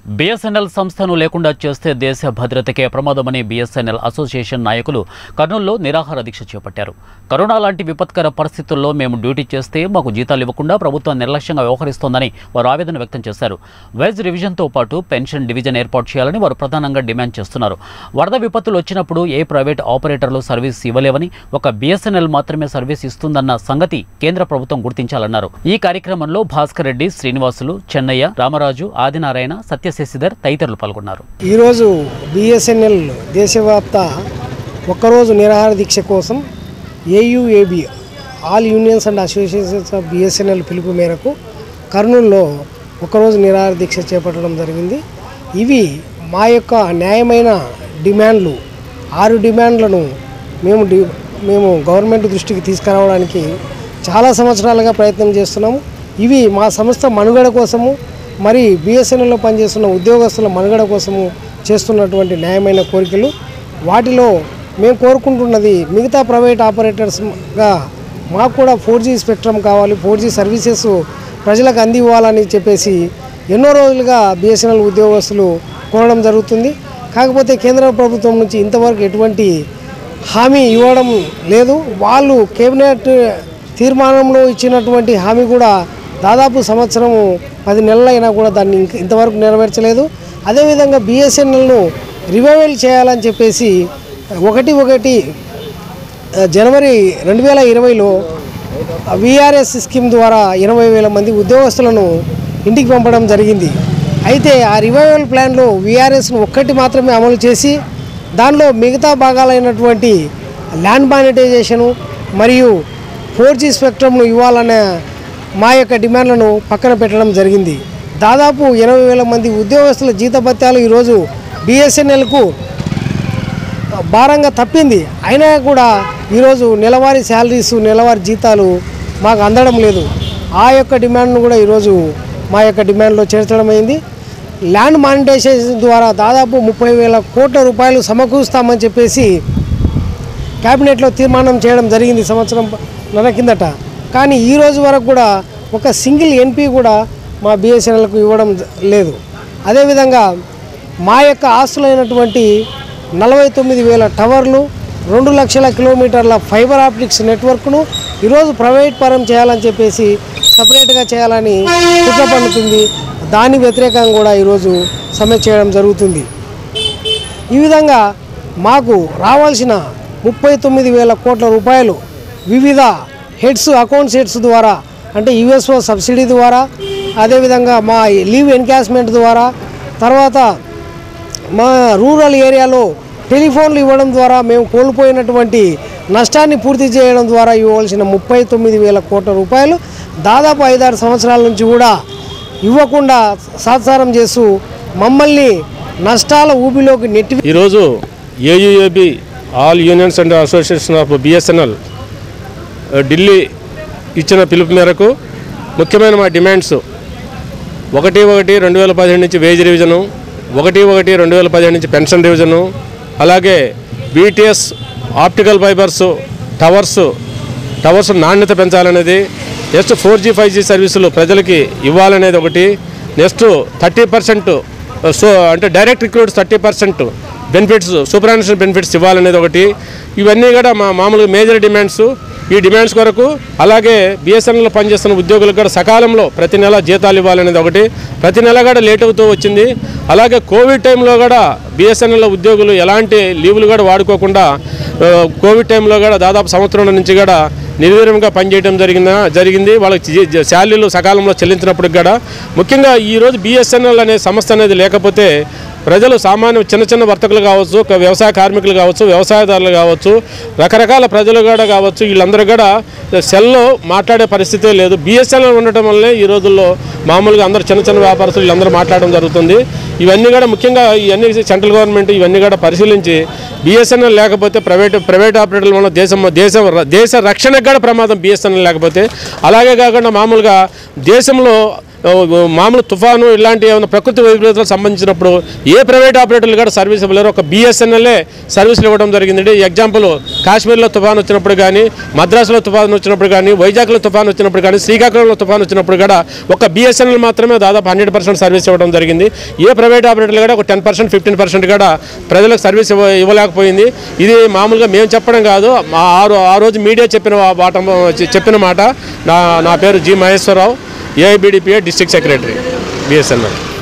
BSNL సంస్థను లేకుండా చేస్తే దేశ భద్రతకే ప్రమాదమని బీఎస్ఎన్ఎల్ అసోసియేషన్ నాయకులు కర్నూలులో నిరాహార దీక్ష చేపట్టారు కరోనా లాంటి విపత్కర పరిస్థితుల్లో మేము డ్యూటీ చేస్తే మాకు జీతాలు ఇవ్వకుండా ప్రభుత్వం నిర్లక్ష్యంగా వ్యవహరిస్తోందని వారు ఆవేదన వ్యక్తం చేశారు వైజ్ రివిజన్తో పాటు పెన్షన్ డివిజన్ ఏర్పాటు చేయాలని వారు ప్రధానంగా డిమాండ్ చేస్తున్నారు వరద విపత్తులు వచ్చినప్పుడు ఏ ప్రైవేట్ ఆపరేటర్లు సర్వీస్ ఇవ్వలేవని ఒక బీఎస్ఎన్ఎల్ మాత్రమే సర్వీస్ ఇస్తుందన్న సంగతి కేంద్ర ప్రభుత్వం గుర్తించాలన్నారు ఈ కార్యక్రమంలో భాస్కర్ రెడ్డి శ్రీనివాసులు చెన్నయ్య రామరాజు ఆదినారాయణ సత్యశశిధర్ తదితరులు పాల్గొన్నారు ఈరోజు బిఎస్ఎన్ఎల్ దేశవ్యాప్త ఒక్కరోజు నిరాహార దీక్ష కోసం AUAB all unions and associations of BSNL పిలుపు మేరకు కర్నూలులో ఒకరోజు నిరాహార దీక్ష చేపట్టడం జరిగింది ఇవి మా యొక్క న్యాయమైన డిమాండ్లు ఆరు డిమాండ్లను మేము డి మేము గవర్నమెంట్ దృష్టికి తీసుకురావడానికి చాలా సంవత్సరాలుగా ప్రయత్నం చేస్తున్నాము ఇవి మా సంస్థ మనుగడ కోసము మరి బిఎస్ఎన్ఎల్లో పనిచేస్తున్న ఉద్యోగస్తుల మనుగడ కోసము చేస్తున్నటువంటి న్యాయమైన కోరికలు వాటిలో మేము కోరుకుంటున్నది మిగతా ప్రైవేట్ ఆపరేటర్స్గా మాకు కూడా ఫోర్ జీ స్పెక్ట్రమ్ కావాలి ఫోర్ జీ సర్వీసెస్ ప్రజలకు అందివ్వాలని చెప్పేసి ఎన్నో రోజులుగా బిఎస్ఎన్ఎల్ ఉద్యోగస్తులు కోరడం జరుగుతుంది కాకపోతే కేంద్ర ప్రభుత్వం నుంచి ఇంతవరకు ఎటువంటి హామీ ఇవ్వడం లేదు వాళ్ళు కేబినెట్ తీర్మానంలో ఇచ్చినటువంటి హామీ కూడా దాదాపు సంవత్సరము పది నెలలైనా కూడా దాన్ని ఇంక ఇంతవరకు నెరవేర్చలేదు అదేవిధంగా బిఎస్ఎన్ఎల్ను రివైవల్ చేయాలని చెప్పేసి ఒకటి ఒకటి ఆ, జనవరి రెండు వేల ఇరవైలో విఆర్ఎస్ స్కీమ్ ద్వారా ఇరవై వేల మంది ఉద్యోగస్తులను ఇంటికి పంపడం జరిగింది అయితే ఆ రివైవల్ ప్లాన్లో విఆర్ఎస్ను ఒక్కటి మాత్రమే అమలు చేసి దానిలో మిగతా భాగాలైనటువంటి ల్యాండ్ మానిటైజేషను మరియు ఫోర్ జీ స్పెక్ట్రమ్ను ఇవ్వాలనే మా యొక్క డిమాండ్లను పక్కన పెట్టడం జరిగింది దాదాపు ఇరవై వేల మంది ఉద్యోగస్తుల జీతభత్యాలు ఈరోజు బిఎస్ఎన్ఎల్కు భారంగా తప్పింది అయినా కూడా ఈరోజు నెలవారీ శాలరీస్ నెలవారీ జీతాలు మాకు అందడం లేదు ఆ యొక్క డిమాండ్ను కూడా ఈరోజు మా యొక్క డిమాండ్లో చేర్చడం అయింది ల్యాండ్ మానిటైజేషన్ ద్వారా దాదాపు ముప్పై వేల కోట్ల రూపాయలు సమకూరుస్తామని చెప్పేసి క్యాబినెట్లో తీర్మానం చేయడం జరిగింది సంవత్సరం నెల కిందట కానీ ఈ రోజు వరకు కూడా ఒక సింగిల్ ఎన్పీ కూడా మా బిఎస్ఎన్ఎల్కు ఇవ్వడం జ- లేదు అదేవిధంగా మా యొక్క ఆస్తులైనటువంటి నలభై తొమ్మిది వేల టవర్లు రెండు లక్షల కిలోమీటర్ల ఫైబర్ ఆప్టిక్స్ నెట్వర్క్ను ఈరోజు ప్రైవేట్ పరం చేయాలని చెప్పేసి సపరేట్గా చేయాలని కుట్ర పన్నుతుంది దాని వ్యతిరేకంగా కూడా ఈరోజు సమ్మె చేయడం జరుగుతుంది ఈ విధంగా మాకు రావాల్సిన ముప్పై తొమ్మిది వేల కోట్ల రూపాయలు వివిధ హెడ్స్ అకౌంట్స్ హెడ్స్ ద్వారా అంటే యుఎస్ఓ సబ్సిడీ ద్వారా అదేవిధంగా మా లీవ్ ఎన్కాష్మెంట్ ద్వారా తర్వాత మా రూరల్ ఏరియాలో టెలిఫోన్లు ఇవ్వడం ద్వారా మేము కోల్పోయినటువంటి నష్టాన్ని పూర్తి చేయడం ద్వారా ఇవ్వవలసిన ముప్పై తొమ్మిది వేల కోట్ల రూపాయలు దాదాపు ఐదారు సంవత్సరాల నుంచి కూడా ఇవ్వకుండా సాత్సారం చేస్తూ మమ్మల్ని నష్టాల ఊబిలోకి నెట్టి ఈరోజు AUAB all unions and association of BSNL Delhi ఇచ్చిన పిలుపు మేరకు ముఖ్యమైన మా డిమాండ్స్ ఒకటి ఒకటి రెండు వేల పదిహేడు నుంచి వేజ్ రివిజను ఒకటి ఒకటి రెండు వేల పదిహేడు నుంచి పెన్షన్ రివిజను అలాగే BTS optical fibres towers towers నాణ్యత పెంచాలనేది next four G five G సర్వీసులు ప్రజలకి ఇవ్వాలనేది ఒకటి నెక్స్ట్ థర్టీ పర్సెంట్ సో అంటే direct recruits thirty percent benefits superannuation benefits ఇవ్వాలనేది ఒకటి ఇవన్నీ కూడా మా మామూలుగా మేజర్ డిమాండ్స్ ఈ డిమాండ్స్ కొరకు అలాగే బిఎస్ఎన్ఎల్లో పనిచేస్తున్న ఉద్యోగులకు కూడా సకాలంలో ప్రతి నెల జీతాలు ఇవ్వాలనేది ఒకటి ప్రతి నెల కూడా లేట్ అవుతూ వచ్చింది అలాగే కోవిడ్ టైంలో కూడా బిఎస్ఎన్ఎల్ ఉద్యోగులు ఎలాంటి లీవులు కూడా వాడుకోకుండా ఆ, కోవిడ్ టైంలో కూడా దాదాపు సంవత్సరం నుంచి కూడా నిర్వీర్యంగా పనిచేయడం జరిగిన జరిగింది వాళ్ళకి జీ- జీ- శాలరీలు సకాలంలో చెల్లించినప్పటికి కూడా ముఖ్యంగా ఈరోజు బిఎస్ఎన్ఎల్ అనే సంస్థ అనేది లేకపోతే ప్రజలు సామాన్య చిన్న చిన్న వర్తకులు కావచ్చు ఒక వ్యవసాయ కార్మికులు కావచ్చు వ్యవసాయదారులు కావచ్చు రకరకాల ప్రజలు కూడా కావచ్చు వీళ్ళందరూ కూడా సెల్లో మాట్లాడే పరిస్థితే లేదు బిఎస్ఎన్ఎల్ ఉండటం వల్లే ఈ రోజుల్లో మామూలుగా అందరూ చిన్న చిన్న వ్యాపారస్తులు వీళ్ళందరూ మాట్లాడడం జరుగుతుంది ఇవన్నీ కూడా ముఖ్యంగా ఇవన్నీ సెంట్రల్ గవర్నమెంట్ ఇవన్నీ కూడా పరిశీలించి బిఎస్ఎన్ఎల్ లేకపోతే ప్రైవేట్ ప్రైవేట్ ఆపరేటర్ల వల్ల దేశం దేశం దేశ రక్షణకు కూడా ప్రమాదం బిఎస్ఎన్ఎల్ లేకపోతే అలాగే కాకుండా మామూలుగా దేశంలో ఆ, మామూలు తుఫాను ఇలాంటి ఏమైనా ప్రకృతి వైపరీతాలకు సంబంధించినప్పుడు ఏ ప్రైవేట్ ఆపరేటర్లు కూడా సర్వీస్ ఇవ్వలేరు ఒక బిఎస్ఎన్ఎల్ఏ సర్వీసులు ఇవ్వడం జరిగిందండి ఎగ్జాంపుల్ కాశ్మీర్లో తుఫాను వచ్చినప్పుడు కానీ మద్రాసులో తుఫాను వచ్చినప్పుడు కానీ వైజాగ్లో తుఫాను వచ్చినప్పుడు కానీ శ్రీకాకుళంలో తుఫాను వచ్చినప్పుడు కూడా ఒక బిఎస్ఎన్ఎల్ మాత్రమే దాదాపు హండ్రెడ్ పర్సెంట్ సర్వీస్ ఇవ్వడం జరిగింది ఏ ప్రైవేట్ ఆపరేటర్లు కూడా ఒక టెన్ పర్సెంట్ ఫిఫ్టీన్ పర్సెంట్ కూడా ప్రజలకు సర్వీస్ ఇవ్వ ఇవ్వలేకపోయింది ఇది మామూలుగా మేము చెప్పడం కాదు మా ఆ రో- ఆ రోజు మీడియా చెప్పిన వా- మాట చెప్పిన మాట నా నా పేరు G Maheswara Rao AIBDPA district secretary BSNL